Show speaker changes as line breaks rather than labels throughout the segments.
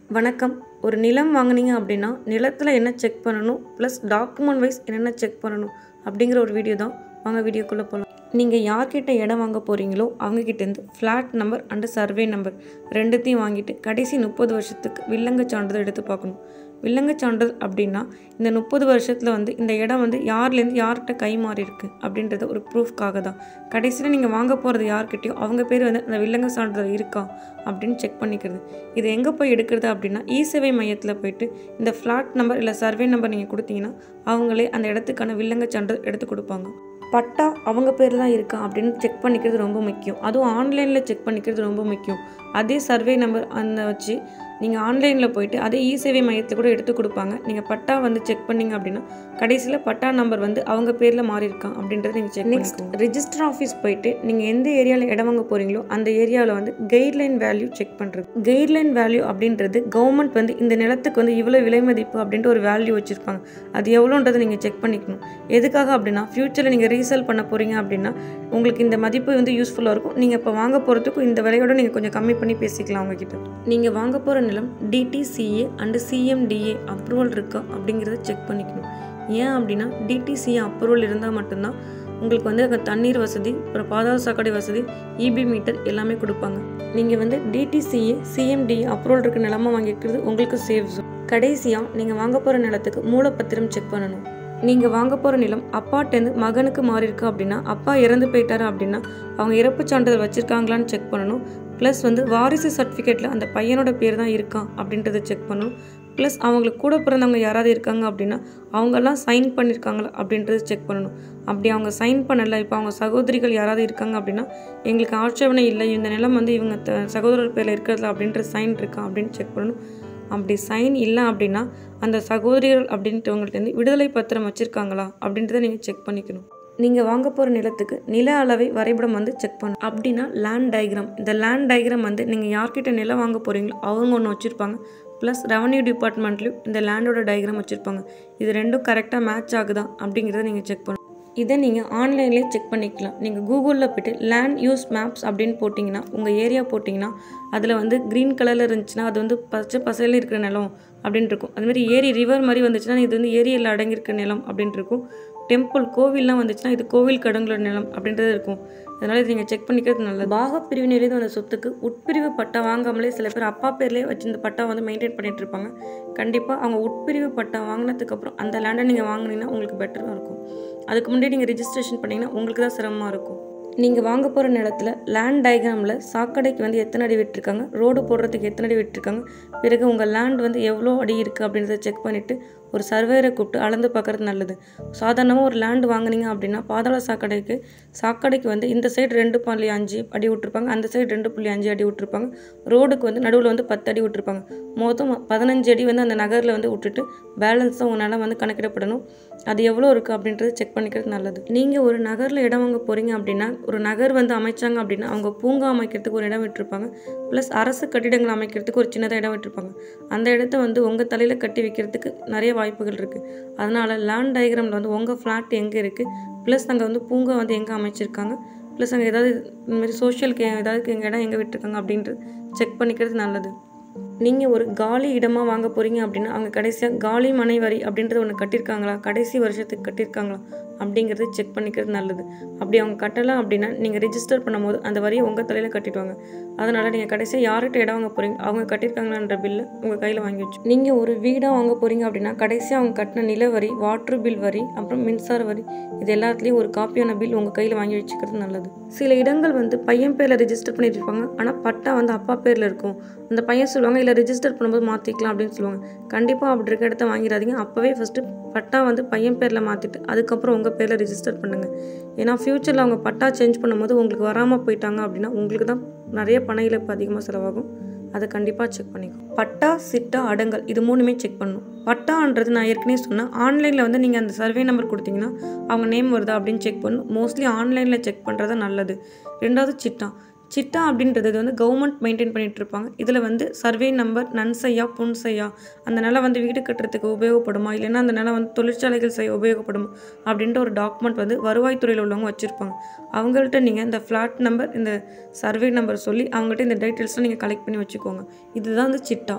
வணக்கம் ஒரு நிலம் வாங்குனீங்க அப்படின்னா நிலத்தில் என்ன செக் பண்ணணும் ப்ளஸ் டாக்குமெண்ட் வைஸ் என்னென்ன செக் பண்ணணும் அப்படிங்கிற ஒரு வீடியோ தான் வாங்க வீடியோக்குள்ளே போகலாம் நீங்கள் யார்கிட்ட இடம் வாங்க போகிறீங்களோ அவங்கக்கிட்டேருந்து flat number and survey number ரெண்டுத்தையும் வாங்கிட்டு கடைசி முப்பது வருஷத்துக்கு வில்லங்க சான்றிதழ் எடுத்து பார்க்கணும் வில்லங்க சான்றிதழ் அப்படின்னா இந்த முப்பது வருஷத்தில் வந்து இந்த இடம் வந்து யார்லேருந்து யார்கிட்ட கை மாறி இருக்கு அப்படின்றது ஒரு ப்ரூஃப்காக தான் கடைசியில் நீங்கள் வாங்க போகிறது யார்கிட்டயோ அவங்க பேர் வந்து அந்த வில்லங்க சான்றிதழ் இருக்கா அப்படின்னு செக் பண்ணிக்கிறது இது எங்கே போய் எடுக்கிறது அப்படின்னா இ சேவை மையத்தில் போயிட்டு இந்த ஃப்ளாட் நம்பர் இல்லை சர்வே நம்பர் நீங்கள் கொடுத்தீங்கன்னா அவங்களே அந்த இடத்துக்கான வில்லங்க சான்றிதழ் எடுத்து கொடுப்பாங்க பட்டா அவங்க பேர் தான் இருக்கா அப்படின்னு செக் பண்ணிக்கிறது ரொம்ப முக்கியம் அதுவும் ஆன்லைனில் செக் பண்ணிக்கிறது ரொம்ப முக்கியம் அதே சர்வே நம்பர் அந்த வச்சு நீங்கள் ஆன்லைனில் போயிட்டு அதே இ சேவை மையத்தை கூட எடுத்து கொடுப்பாங்க நீங்கள் பட்டா வந்து செக் பண்ணீங்க அப்படின்னா கடைசியில் பட்டா நம்பர் வந்து அவங்க பேரில் மாறி இருக்கா அப்படின்றத நீங்கள் செக் நெக்ஸ்ட் ரிஜிஸ்டர் ஆஃபீஸ் போயிட்டு நீங்கள் எந்த ஏரியாவில் இடம் வாங்க போகிறீங்களோ அந்த ஏரியாவில் வந்து கைட்லைன் வேல்யூ செக் பண்ணுறது கைட்லைன் வேல்யூ அப்படின்றது கவர்மெண்ட் வந்து இந்த நிலத்துக்கு வந்து இவ்வளோ விலை மதிப்பு அப்படின்ட்டு ஒரு வேல்யூ வச்சுருப்பாங்க அது எவ்வளோன்றதை நீங்கள் செக் பண்ணிக்கணும் எதுக்காக அப்படின்னா ஃப்யூச்சரில் நீங்கள் ரீசேல் பண்ண போகிறீங்க அப்படின்னா உங்களுக்கு இந்த மதிப்பு வந்து யூஸ்ஃபுல்லாக இருக்கும் நீங்கள் இப்போ வாங்க போகிறதுக்கும் இந்த விலையோட நீங்கள் கொஞ்சம் கம்மி பண்ணி பேசிக்கலாம் அவங்கக்கிட்ட நீங்கள் வாங்க போகிற நிலம் டிடிசிஏ அண்டு சிஎம்டிஏ அப்ரூவல் இருக்கா அப்படிங்கிறத செக் பண்ணிக்கணும் ஏன் அப்படின்னா டிடிசிஏ அப்ரூவல் இருந்தால் மட்டும்தான் உங்களுக்கு வந்து அங்கே தண்ணீர் வசதி அப்புறம் பாதாள சாக்கடை வசதி இபி மீட்டர் எல்லாமே கொடுப்பாங்க நீங்கள் வந்து டிடிசிஏ சிஎம்டிஏ அப்ரூவல் இருக்க நிலமா வாங்கிக்கிறது உங்களுக்கு சேவ் கடைசியாக நீங்கள் வாங்க போகிற நிலத்துக்கு மூலப்பத்திரம் செக் பண்ணணும் நீங்கள் வாங்க போகிற நிலம் அப்பாட்டேருந்து மகனுக்கு மாறி இருக்கு அப்படின்னா அப்பா இறந்து போயிட்டாரு அப்படின்னா அவங்க இறப்பு சான்றிதழ் வச்சுருக்காங்களான்னு செக் பண்ணணும் ப்ளஸ் வந்து வாரிசு சர்டிஃபிகேட்டில் அந்த பையனோட பேர் தான் இருக்கா அப்படின்றத செக் பண்ணணும் ப்ளஸ் அவங்களுக்கு கூட பிறந்தவங்க யாராவது இருக்காங்க அப்படின்னா அவங்கெல்லாம் சைன் பண்ணியிருக்காங்களா அப்படின்றத செக் பண்ணணும் அப்படி அவங்க சைன் பண்ணலை இப்போ அவங்க சகோதரிகள் யாராவது இருக்காங்க அப்படின்னா எங்களுக்கு ஆட்சேபனை இல்லை இந்த நிலம் வந்து இவங்க த சகோதரர் பேரில் இருக்கிறதுல அப்படின்ற சைன் இருக்கா அப்படின்னு செக் பண்ணணும் அப்படி சைன் இல்லை அப்படின்னா அந்த சகோதரிகள் அப்படின்ட்டவங்கள்ட்டேருந்து விடுதலை பத்திரம் வச்சுருக்காங்களா அப்படின்றத நீங்கள் செக் பண்ணிக்கணும் நீங்கள் வாங்க போகிற நிலத்துக்கு நில அளவை வரைபடம் வந்து செக் பண்ணணும் அப்படின்னா லேண்ட் டயக்ராம் இந்த லேண்ட் டயக்ராம் வந்து நீங்கள் யார்கிட்ட நிலம் வாங்க போகிறீங்களோ அவங்க ஒன்று வச்சுருப்பாங்க ப்ளஸ் ரெவன்யூ டிபார்ட்மெண்ட்லேயும் இந்த லேண்டோட டயக்ராம் வச்சுருப்பாங்க இது ரெண்டும் கரெக்டாக மேட்ச் ஆகுதா அப்படிங்கிறத நீங்கள் செக் பண்ணணும் இதை நீங்கள் ஆன்லைன்லேயே செக் பண்ணிக்கலாம் நீங்கள் கூகுளில் போய்ட்டு லேண்ட் யூஸ் மேப்ஸ் அப்படின்னு போட்டிங்கன்னா உங்கள் ஏரியா போட்டிங்கன்னா அதில் வந்து க்ரீன் கலரில் இருந்துச்சுன்னா அது வந்து பச்சை பசையில் இருக்கிற நிலம் அப்படின்னு இருக்கும் அதுமாதிரி ஏரி ரிவர் மாதிரி வந்துச்சுன்னா இது வந்து ஏரியில் அடங்கியிருக்க நிலம் அப்படின்ட்டு இருக்கும் டெம்பிள் கோவில்லாம் வந்துச்சுன்னா இது கோவில் கடங்களோட நிலம் அப்படின்றது இருக்கும் அதனால் இது நீங்கள் செக் பண்ணிக்கிறது நல்லது பாக பிரிவினையிலேருந்து வந்த சொத்துக்கு உட்பிரிவு பட்டா வாங்காமலே சில பேர் அப்பா பேர்லேயே வச்சு இந்த பட்டா வந்து மெயின்டைன் பண்ணிட்டு இருப்பாங்க கண்டிப்பாக அவங்க உட்பிரிவு பட்டா வாங்கினதுக்கப்புறம் அந்த லேண்டை நீங்கள் வாங்கினீங்கன்னா உங்களுக்கு பெட்டராக இருக்கும் அதுக்கு முன்னாடி நீங்கள் ரிஜிஸ்ட்ரேஷன் பண்ணிங்கன்னா உங்களுக்கு தான் சிரமமாக இருக்கும் நீங்கள் வாங்க போகிற நிலத்தில் லேண்ட் டயக்ராமில் சாக்கடைக்கு வந்து எத்தனை அடி விட்டுருக்காங்க ரோடு போடுறதுக்கு எத்தனை அடி விட்டுருக்காங்க பிறகு உங்கள் லேண்ட் வந்து எவ்வளோ அடி இருக்குது அப்படின்றத செக் பண்ணிவிட்டு ஒரு சர்வேரை கூப்பிட்டு அளந்து பார்க்குறது நல்லது சாதாரணமாக ஒரு லேண்டு வாங்குனீங்க அப்படின்னா பாதாள சாக்கடைக்கு சாக்கடைக்கு வந்து இந்த சைடு ரெண்டு புள்ளி அஞ்சு அடி விட்டுருப்பாங்க அந்த சைடு ரெண்டு புள்ளி அஞ்சு அடி விட்டுருப்பாங்க ரோடுக்கு வந்து நடுவில் வந்து பத்து அடி விட்டுருப்பாங்க மொத்தம் பதினஞ்சு அடி வந்து அந்த நகரில் வந்து விட்டுட்டு பேலன்ஸ் தான் உங்கள் நிலம் வந்து கணக்கிடப்படணும் அது எவ்வளோ இருக்குது அப்படின்றத செக் பண்ணிக்கிறது நல்லது நீங்கள் ஒரு நகரில் இடம் வாங்க போகிறீங்க அப்படின்னா ஒரு நகர் வந்து அமைச்சாங்க அப்படின்னா அவங்க பூங்கா அமைக்கிறதுக்கு ஒரு இடம் விட்டுருப்பாங்க ப்ளஸ் அரசு கட்டிடங்கள் அமைக்கிறதுக்கு ஒரு சின்னதாக இடம் விட்டுருப்பாங்க அந்த இடத்த வந்து உங்கள் தலையில் கட்டி வைக்கிறதுக்கு நிறைய வாய்ப்புகள் இருக்குது அதனால் லேண்ட் டயக்ராமில் வந்து உங்கள் ஃப்ளாட் எங்கே இருக்குது ப்ளஸ் அங்கே வந்து பூங்கா வந்து எங்கே அமைச்சிருக்காங்க ப்ளஸ் அங்கே ஏதாவது இந்தமாதிரி சோஷியல் கே ஏதாவது எங்கள் இடம் எங்கே விட்டுருக்காங்க அப்படின்றது செக் பண்ணிக்கிறது நல்லது நீங்கள் ஒரு காலி இடமாக வாங்க போகிறீங்க அப்படின்னா அவங்க கடைசியாக காலி மனை வரி அப்படின்றது ஒன்று கட்டியிருக்காங்களா கடைசி வருஷத்துக்கு கட்டியிருக்காங்களா அப்படிங்கிறது செக் பண்ணிக்கிறது நல்லது அப்படி அவங்க கட்டலாம் அப்படின்னா நீங்கள் ரிஜிஸ்டர் பண்ணும்போது அந்த வரியை உங்கள் தலையில் கட்டிடுவாங்க அதனால் நீங்கள் கடைசியாக யார்கிட்ட இடம் வாங்க போகிறீங்க அவங்க கட்டியிருக்காங்களான்ற பில்லை உங்கள் கையில் வாங்கி வச்சு நீங்கள் ஒரு வீடாக வாங்க போகிறீங்க அப்படின்னா கடைசியாக அவங்க கட்டின நில வரி வாட்ரு பில் வரி அப்புறம் மின்சார வரி இது எல்லாத்துலேயும் ஒரு காப்பியான பில் உங்கள் கையில் வாங்கி வச்சுக்கிறது நல்லது சில இடங்கள் வந்து பையன் பேரில் ரிஜிஸ்டர் பண்ணியிருப்பாங்க ஆனால் பட்டா வந்து அப்பா பேரில் இருக்கும் அந்த பையன் சொல்லுவாங்க இல்லை ரிஜிஸ்டர் பண்ணும்போது மாற்றிக்கலாம் அப்படின்னு சொல்லுவாங்க கண்டிப்பாக அப்படி இருக்க இடத்த வாங்கிடாதீங்க அப்போவே ஃபஸ்ட்டு பட்டா வந்து பையன் பேரில் மாற்றிட்டு அதுக்கப்புறம் உங்கள் பேரில் ரிஜிஸ்டர் பண்ணுங்கள் ஏன்னா ஃப்யூச்சரில் அவங்க பட்டா சேஞ்ச் பண்ணும்போது உங்களுக்கு வராமல் போயிட்டாங்க அப்படின்னா உங்களுக்கு தான் நிறைய பண இழப்பு அதிகமாக செலவாகும் அதை கண்டிப்பாக செக் பண்ணிக்கோ பட்டா சிட்டா அடங்கல் இது மூணுமே செக் பண்ணணும் பட்டான்றது நான் ஏற்கனவே சொன்னேன் ஆன்லைனில் வந்து நீங்கள் அந்த சர்வே நம்பர் கொடுத்தீங்கன்னா அவங்க நேம் வருதா அப்படின்னு செக் பண்ணணும் மோஸ்ட்லி ஆன்லைனில் செக் பண்ணுறது நல்லது ரெண்டாவது சிட்டா சிட்டா அப்படின்றது வந்து கவர்மெண்ட் மெயின்டைன் பண்ணிட்டு இருப்பாங்க இதில் வந்து சர்வே நம்பர் நன்சையா புன்சையா அந்த நிலம் வந்து வீடு கட்டுறதுக்கு உபயோகப்படுமா இல்லைன்னா அந்த நிலம் வந்து தொழிற்சாலைகள் செய்ய உபயோகப்படுமா அப்படின்ற ஒரு டாக்குமெண்ட் வந்து வருவாய்த்துறையில் உள்ளவங்க வச்சுருப்பாங்க அவங்கள்ட்ட நீங்கள் இந்த ஃப்ளாட் நம்பர் இந்த சர்வே நம்பர் சொல்லி அவங்கள்ட்ட இந்த டீட்டெயில்ஸ்லாம் நீங்கள் கலெக்ட் பண்ணி வச்சுக்கோங்க இதுதான் வந்து சிட்டா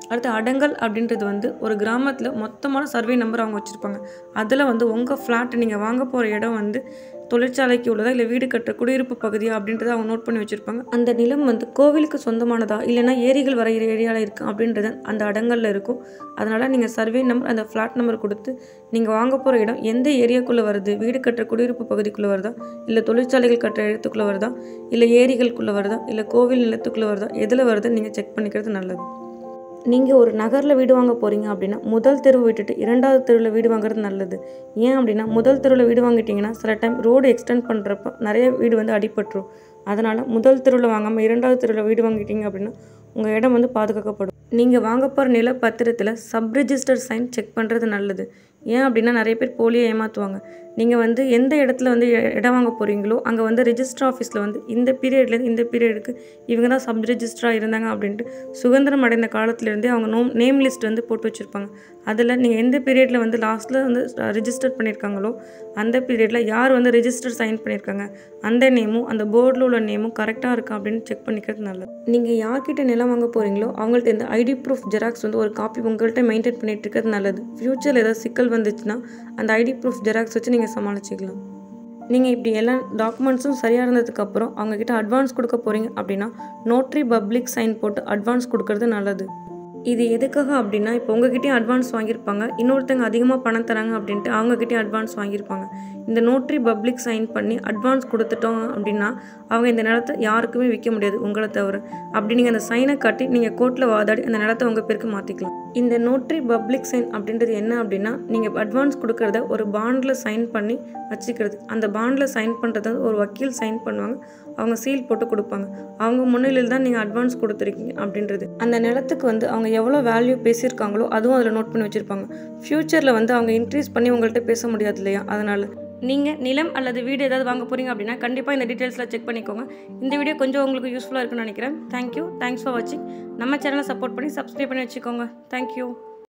அடுத்து அடங்கல் அப்படின்றது வந்து ஒரு கிராமத்தில் மொத்தமான சர்வே நம்பர் அவங்க வச்சுருப்பாங்க அதில் வந்து உங்கள் ஃப்ளாட் நீங்கள் வாங்க போகிற இடம் வந்து தொழிற்சாலைக்கு உள்ளதா இல்லை வீடு கட்டுற குடியிருப்பு பகுதியா அப்படின்றத அவங்க நோட் பண்ணி வச்சுருப்பாங்க அந்த நிலம் வந்து கோவிலுக்கு சொந்தமானதா இல்லைன்னா ஏரிகள் வரைகிற ஏரியாவில் இருக்குது அப்படின்றது அந்த அடங்கலில் இருக்கும் அதனால் நீங்கள் சர்வே நம்பர் அந்த ஃப்ளாட் நம்பர் கொடுத்து நீங்கள் வாங்க போகிற இடம் எந்த ஏரியாக்குள்ளே வருது வீடு கட்டுற குடியிருப்பு பகுதிக்குள்ளே வருதா இல்லை தொழிற்சாலைகள் கட்டுற இடத்துக்குள்ளே வருதா இல்லை ஏரிகளுக்குள்ளே வருதா இல்லை கோவில் நிலத்துக்குள்ளே வருதா எதில் வருதுன்னு நீங்கள் செக் பண்ணிக்கிறது நல்லது நீங்கள் ஒரு நகரில் வீடு வாங்க போகிறீங்க அப்படின்னா முதல் தெருவு விட்டுட்டு இரண்டாவது தெருவில் வீடு வாங்குறது நல்லது ஏன் அப்படின்னா முதல் தெருவில் வீடு வாங்கிட்டீங்கன்னா சில டைம் ரோடு எக்ஸ்டெண்ட் பண்ணுறப்ப நிறைய வீடு வந்து அடிபட்டுரும் அதனால் முதல் தெருவில் வாங்காமல் இரண்டாவது தெருவில் வீடு வாங்கிட்டீங்க அப்படின்னா உங்கள் இடம் வந்து பாதுகாக்கப்படும் நீங்கள் வாங்க போகிற நில பத்திரத்தில் சப் ரிஜிஸ்டர் சைன் செக் பண்ணுறது நல்லது ஏன் அப்படின்னா நிறைய பேர் போலியாக ஏமாற்றுவாங்க நீங்கள் வந்து எந்த இடத்துல வந்து இ- இடம் வாங்க போகிறீங்களோ அங்கே வந்து ரெஜிஸ்டர் ஆஃபீஸில் வந்து இந்த பீரியட்லேருந்து இந்த பீரியடுக்கு இவங்க தான் சப் ரெஜிஸ்டராக இருந்தாங்க அப்படின்ட்டு சுதந்திரம் அடைந்த காலத்துலேருந்தே அவங்க நோ நேம் லிஸ்ட் வந்து போட்டு வச்சுருப்பாங்க அதில் நீங்கள் எந்த பீரியடில் வந்து லாஸ்ட்டில் வந்து ரிஜிஸ்டர் பண்ணியிருக்காங்களோ அந்த பீரியடில் யார் வந்து ரெஜிஸ்டர் சைன் பண்ணியிருக்காங்க அந்த நேமும் அந்த போர்டில் உள்ள நேமும் கரெக்டாக இருக்கா அப்படின்னு செக் பண்ணிக்கிறது நல்லது நீங்கள் யார்கிட்ட நிலம் வாங்க போகிறீங்களோ அவங்கள்ட்ட இந்த ஐடி ப்ரூஃப் ஜெராக்ஸ் வந்து ஒரு காப்பி உங்கள்கிட்ட மெயின்டைன் பண்ணிட்டு இருக்கிறது நல்லது ஃப்யூச்சரில் ஏதாவது சிக்கல் வந்துச்சுன்னா அந்த ஐடி ப்ரூஃப் ஜெராக்ஸ் வச்சு நீங்கள் சமாளிச்சுக்கலாம் நீங்கள் இப்படி எல்லா டாக்குமெண்ட்ஸும் சரியாக இருந்ததுக்கப்புறம் அவங்கக்கிட்ட அட்வான்ஸ் கொடுக்க போகிறீங்க அப்படின்னா நோட்ரி பப்ளிக் சைன் போட்டு அட்வான்ஸ் கொடுக்கறது நல்லது இது எதுக்காக அப்படின்னா இப்போ உங்ககிட்டயும் அட்வான்ஸ் வாங்கியிருப்பாங்க இன்னொருத்தங்க அதிகமாக பணம் தராங்க அப்படின்ட்டு அவங்ககிட்டயும் அட்வான்ஸ் வாங்கியிருப்பாங்க இந்த நோட்ரி பப்ளிக் சைன் பண்ணி அட்வான்ஸ் கொடுத்துட்டோம் அப்படின்னா அவங்க இந்த நிலத்தை யாருக்குமே விற்க முடியாது உங்களை தவிர அப்படி நீங்கள் அந்த சைனை காட்டி நீங்கள் கோர்ட்டில் வாதாடி அந்த நிலத்தை உங்கள் பேருக்கு மாற்றிக்கலாம் இந்த நோட்ரி பப்ளிக் சைன் அப்படின்றது என்ன அப்படின்னா நீங்கள் அட்வான்ஸ் கொடுக்கறத ஒரு பாண்டில் சைன் பண்ணி வச்சுக்கிறது அந்த பாண்டில் சைன் பண்ணுறத ஒரு வக்கீல் சைன் பண்ணுவாங்க அவங்க சீல் போட்டு கொடுப்பாங்க அவங்க முன்னிலையில் தான் நீங்கள் அட்வான்ஸ் கொடுத்துருக்கீங்க அப்படின்றது அந்த நிலத்துக்கு வந்து அவங்க எவ்வளோ வேல்யூ பேசியிருக்காங்களோ அதுவும் அதில் நோட் பண்ணி வச்சுருப்பாங்க ஃப்யூச்சரில் வந்து அவங்க இன்க்ரீஸ் பண்ணி உங்கள்கிட்ட பேச முடியாது இல்லையா அதனால் நீங்கள் நிலம் அல்லது வீடு ஏதாவது வாங்க போகிறீங்க அப்படின்னா கண்டிப்பாக இந்த டீட்டெயில்ஸில் செக் பண்ணிக்கோங்க இந்த வீடியோ கொஞ்சம் உங்களுக்கு யூஸ்ஃபுல்லாக இருக்குன்னு நினைக்கிறேன் தேங்க்யூ தேங்க்ஸ் ஃபார் வாட்சிங் நம்ம சேனலை சப்போர்ட் பண்ணி சப்ஸ்கிரைப் பண்ணி வச்சுக்கோங்க தேங்க்யூ